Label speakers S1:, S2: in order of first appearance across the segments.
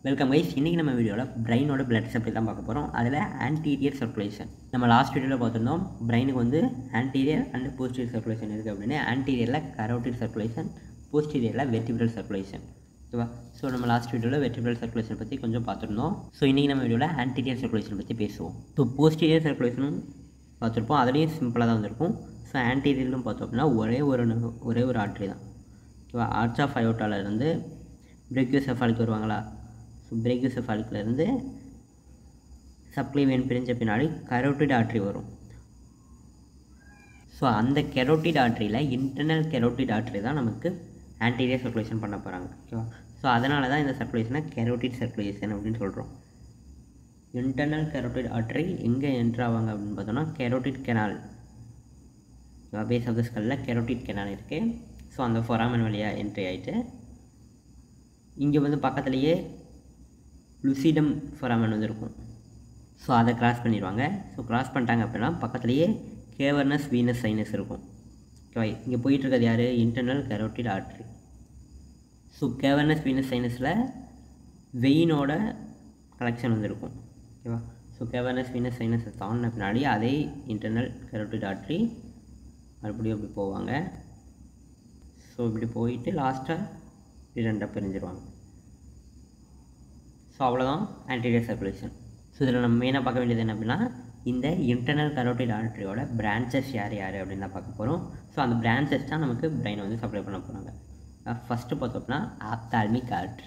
S1: welcome guys இன்றைக்கி நம்ம வீடியோவில் பிரெயினோட பிளட் சப்ளை தான் பார்க்க போகிறோம் அதில் ஆன்டீரியர் சர்க்குலேஷன் நம்ம லாஸ்ட் வீடியோவில் பார்த்துருந்தோம் பிரெயினுக்கு வந்து ஆன்டீரியர் அண்ட் போஸ்டீரியர் சர்க்குலேஷன் இருக்குது அப்படின்னு ஆன்டீரியரில் கரோட்டிட் சர்க்குலேஷன் போஸ்டீரியரில் வெர்டிபிரல் சர்க்குலேஷன் ஓகேவா ஸோ நம்ம லாஸ்ட் வீடியோவில் வெர்டிபிரல் சர்க்குலேஷன் பற்றி கொஞ்சம் பார்த்துருந்தோம் ஸோ இன்றைக்கி நம்ம வீடியோவில் ஆன்டீரியர் சர்க்குலேஷன் பற்றி பேசுவோம் ஸோ போஸ்டீரியர் சர்க்குலேஷனும் பார்த்துருப்போம் அதுலேயும் சிம்பிளாக தான் வந்திருக்கும் ஸோ ஆன்டீரியர்லும் பார்த்தோம் அப்படின்னா ஒரே ஒரு நு- ஒரே ஒரு ஆட்ரி தான் ஓகேவா ஆர்ச் ஆஃப் இருந்து பிரேக்யூசெஃபாலிக் வருவாங்களா ஸோ பிரேக்யூசெஃபாலிக்லேருந்து சப்ளை வெயின் பிரிஞ்ச பின்னாடி கரோட்டிட் ஆட்ரி வரும் ஸோ அந்த கெரோட்டிட் ஆட்ரியில் இன்டர்னல் கெரோட்டிட் ஆட்ரி தான் நமக்கு ஆன்டீரியர் சர்க்குலேஷன் பண்ண போகிறாங்க ஓகேவா ஸோ அதனால தான் இந்த சர்க்குலேஷனை கெரோட்டிட் சர்க்குலேஷன் அப்படின்னு சொல்கிறோம் இன்டர்னல் கெரோட்டிட் ஆட்ரி எங்கே என்ட்ரு ஆவாங்க அப்படின்னு பார்த்தோம்னா carotid canal base of the ஸ்கல்லில் கெரோட்டிட் கெனால் இருக்குது ஸோ அந்த ஃபொராமன் வழியாக என்ட்ரி ஆகிட்டு இங்கே வந்து பக்கத்துலேயே லுசிடம் ஃபொராமன் வந்து இருக்கும் ஸோ அதை கிராஸ் பண்ணிடுவாங்க ஸோ கிராஸ் பண்ணிட்டாங்க அப்படின்னா பக்கத்துலேயே கேவர்னஸ் வீனஸ் சைனஸ் இருக்கும் ஓகேவா இங்கே போயிட்டு இருக்கிறது யார் internal carotid artery so cavernous venous சைனஸில் வெயினோட கலெக்ஷன் வந்து இருக்கும் ஓகேவா ஸோ கேவர்னஸ் வீனஸ் சைனஸை தாண்டின பின்னாடி அதே இன்டர்னல் கரோட்டிட் ஆர்ட்ரி மறுபடியும் அப்படி போவாங்க ஸோ இப்படி போயிட்டு லாஸ்ட்டாக இப்படி ரெண்டாக பிரிஞ்சிருவாங்க ஸோ அவ்வளோதான் ஆன்டீரியர் சர்க்குலேஷன் ஸோ இதில் நம்ம மெயினாக பார்க்க வேண்டியது என்ன அப்படின்னா இந்த இன்டர்னல் கரோட்டிட் ஆர்ட்ரியோட பிரான்ச்சஸ் யார் யார் அப்படின்னு தான் பார்க்க போகிறோம் ஸோ அந்த பிரான்ச்சஸ் தான் நமக்கு பிரெயினை வந்து சப்ளை பண்ண போகிறாங்க ஃபஸ்ட்டு பார்த்தோம்னா ஆப்தால்மிக் ஆர்ட்ரி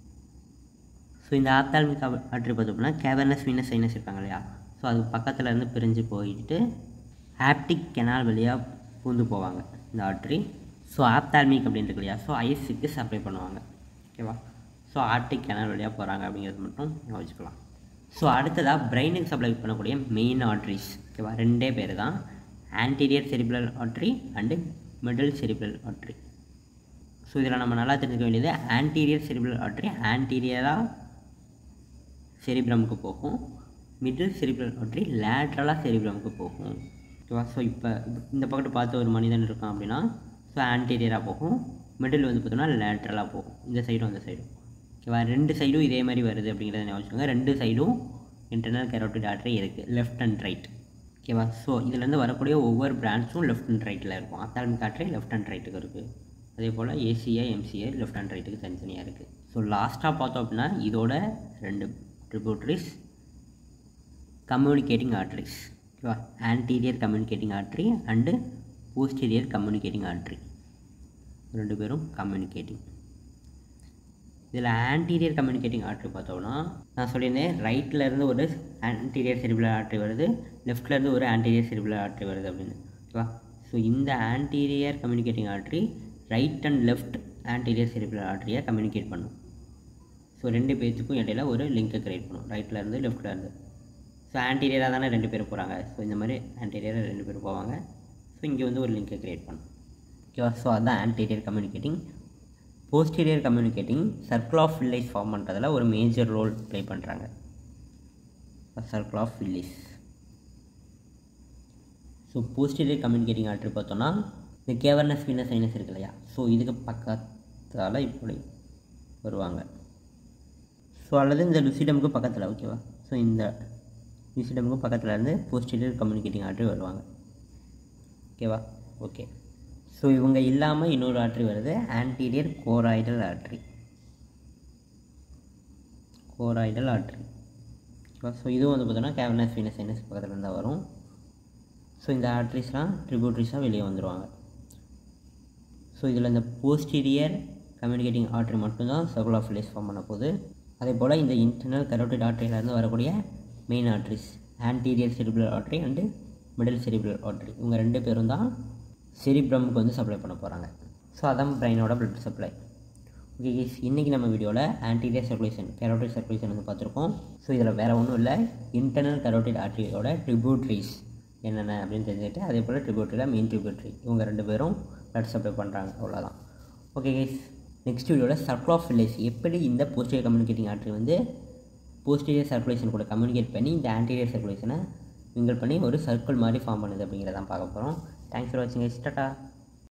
S1: ஸோ இந்த ஆப்தால்மிக் ஆர்ட்ரி பார்த்தோம்னா கேவர்னஸ் வீனஸ் சைனஸ் இருக்காங்க இல்லையா ஸோ அது பக்கத்தில் இருந்து பிரிஞ்சு போயிட்டு ஆப்டிக் கெனால் வழியாக பூந்து போவாங்க இந்த ஆர்ட்ரி ஸோ ஆப்தால்மிக் அப்படின்னு இருக்கு இல்லையா ஸோ ஐஸுக்கு சப்ளை பண்ணுவாங்க ஓகேவா ஸோ ஆர்டிக் கெனால் வழியாக போகிறாங்க அப்படிங்கிறது மட்டும் நம்ம வச்சுக்கலாம் ஸோ அடுத்ததாக பிரெயினுக்கு சப்ளை பண்ணக்கூடிய மெயின் ஆர்ட்ரிஸ் ஓகேவா ரெண்டே பேர் தான் anterior cerebral artery and middle cerebral artery so இதில் நம்ம நல்லா தெரிஞ்சுக்க வேண்டியது ஆன்டீரியர் செரிப்ரல் ஆர்ட்ரி ஆன்டீரியராக செரிப்ரமுக்கு போகும் மிடில் செரிப்ரல் ஆர்ட்ரி லேட்ரலாக செரிப்ரமுக்கு போகும் ஓகேவா ஸோ இப்போ இந்த பக்கத்து பார்த்து ஒரு மனிதன் இருக்கான் அப்படின்னா ஸோ ஆன்டீரியராக போகும் மிடில் வந்து பார்த்தோம்னா லேட்ரலாக போகும் இந்த சைடும் அந்த சைடும் ஓகேவா ரெண்டு சைடும் இதே மாதிரி வருது அப்படிங்கிறத ஞாபகம் வச்சுக்கோங்க ரெண்டு சைடும் இன்டர்னல் கெரோட்டிட் ஆர்ட்ரி இருக்குது லெஃப்ட் அண்ட் ரைட் ஓகேவா ஸோ இதுலேருந்து வரக்கூடிய ஒவ்வொரு பிரான்ச்சும் லெஃப்ட் அண்ட் ரைட்டில் இருக்கும் ஆத்தால்மிக் ஆர்ட்ரி லெஃப்ட் அண்ட் ரைட்டுக்கு இருக்குது அதே போல் ஏசிஐ எம்சிஐ லெஃப்ட் அண்ட் ரைட்டுக்கு தனித்தனியாக இருக்குது ஸோ லாஸ்ட்டாக பார்த்தோம் அப்படின்னா இதோட ரெண்டு ட்ரிபியூட்ரிஸ் கம்யூனிகேட்டிங் ஆர்ட்ரிஸ் ஓகேவா anterior communicating artery and posterior communicating artery ரெண்டு பேரும் கம்யூனிகேட்டிங் இதில் ஆன்டீரியர் கம்யூனிகேட்டிங் ஆர்ட்ரி பார்த்தோம்னா நான் சொல்லியிருந்தேன் ரைட்டில் இருந்து ஒரு ஆன்டீரியர் செரிபுலர் ஆர்ட்ரி வருது லெஃப்ட்ல இருந்து ஒரு ஆன்டீரியர் செரிபுலர் ஆர்ட்ரி வருது அப்படின்னு ஓகேவா ஸோ இந்த anterior communicating artery right and left anterior cerebral ஆர்ட்ரியை கம்யூனிகேட் பண்ணும் ஸோ ரெண்டு பேர்த்துக்கும் இடையில ஒரு லிங்க்கை கிரியேட் பண்ணும் ரைட்டில் இருந்து லெஃப்ட்டில் இருந்து ஸோ ஆன்டீரியராக தானே ரெண்டு பேரும் போகிறாங்க ஸோ இந்த மாதிரி ஆன்டீரியராக ரெண்டு பேரும் போவாங்க ஸோ இங்கே வந்து ஒரு லிங்க்கை கிரியேட் பண்ணும் ஓகேவா ஸோ அதுதான் anterior communicating posterior communicating circle of Willis form பண்ணுறதுல ஒரு மேஜர் ரோல் ப்ளே பண்ணுறாங்க circle of Willis so posterior communicating artery பார்த்தோன்னா இந்த கேவர்னஸ் வீனஸ் சைனஸ் இருக்கு இல்லையா ஸோ இதுக்கு பக்கத்தால் இப்படி வருவாங்க ஸோ அல்லது இந்த லுசிடமுக்கு பக்கத்தில் ஓகேவா ஸோ இந்த லுசிடமுக்கு பக்கத்தில் இருந்து போஸ்டீரியர் கம்யூனிகேட்டிங் ஆர்ட்ரி வருவாங்க ஓகேவா ஓகே ஸோ இவங்க இல்லாமல் இன்னொரு ஆர்ட்ரி வருது anterior choroidal artery choroidal artery ஓகேவா ஸோ இதுவும் வந்து பார்த்தோன்னா கேவனஸ் வீனஸ் சைனஸ் பக்கத்தில் இருந்தால் வரும் ஸோ இந்த ஆர்ட்ரிஸ்லாம் ட்ரிபியூட்ரிஸாக வெளியே வந்துடுவாங்க ஸோ இதில் இந்த போஸ்டீரியர் கம்யூனிகேட்டிங் ஆர்ட்ரி மட்டும்தான் சர்க்குல் ஆஃப் வில்லேஜ் ஃபார்ம் பண்ண போகுது அதே போல் இந்த இன்டர்னல் கரோட்டிட் ஆர்ட்ரியிலேருந்து வரக்கூடிய main arteries anterior cerebral artery and middle cerebral artery இவங்க ரெண்டு பேரும் தான் செரிப்ரமுக்கு வந்து சப்ளை பண்ண போகிறாங்க ஸோ அதான் பிரெயினோட பிளட் சப்ளை ஓகே கேஸ் இன்றைக்கி நம்ம வீடியோவில் ஆன்டீரியர் சர்க்குலேஷன் கரோட்டிட் சர்க்குலேஷன் வந்து பார்த்துருக்கோம் ஸோ இதில் வேறு ஒன்றும் இல்லை இன்டர்னல் கரோட்டிட் ஆர்ட்ரியோட ட்ரிபியூட்ரிஸ் என்னென்ன அப்படின்னு தெரிஞ்சுக்கிட்டு அதே போல் ட்ரிபியூட்டரியில் மெயின் ட்ரிபியூட்ரி இவங்க ரெண்டு பேரும் பிளட் சப்ளை பண்ணுறாங்க அவ்வளோதான் ஓகே கேஸ் நெக்ஸ்ட் வீடியோவில் சர்க்கிள் ஆஃப் வில்லேஜ் எப்படி இந்த போஸ்டீரியர் கம்யூனிகேட்டிங் ஆர்ட்ரி வந்து போஸ்டீரியர் சர்க்குலேஷன் கூட கம்யூனிகேட் பண்ணி இந்த ஆன்டீரியர் சர்க்குலேஷனை மிங்கிள் பண்ணி ஒரு சர்க்கிள் மாதிரி ஃபார்ம் பண்ணுது அப்படிங்கிறதான் பார்க்க போகிறோம் தேங்க்ஸ் ஃபார் வாட்சிங் டாட்டா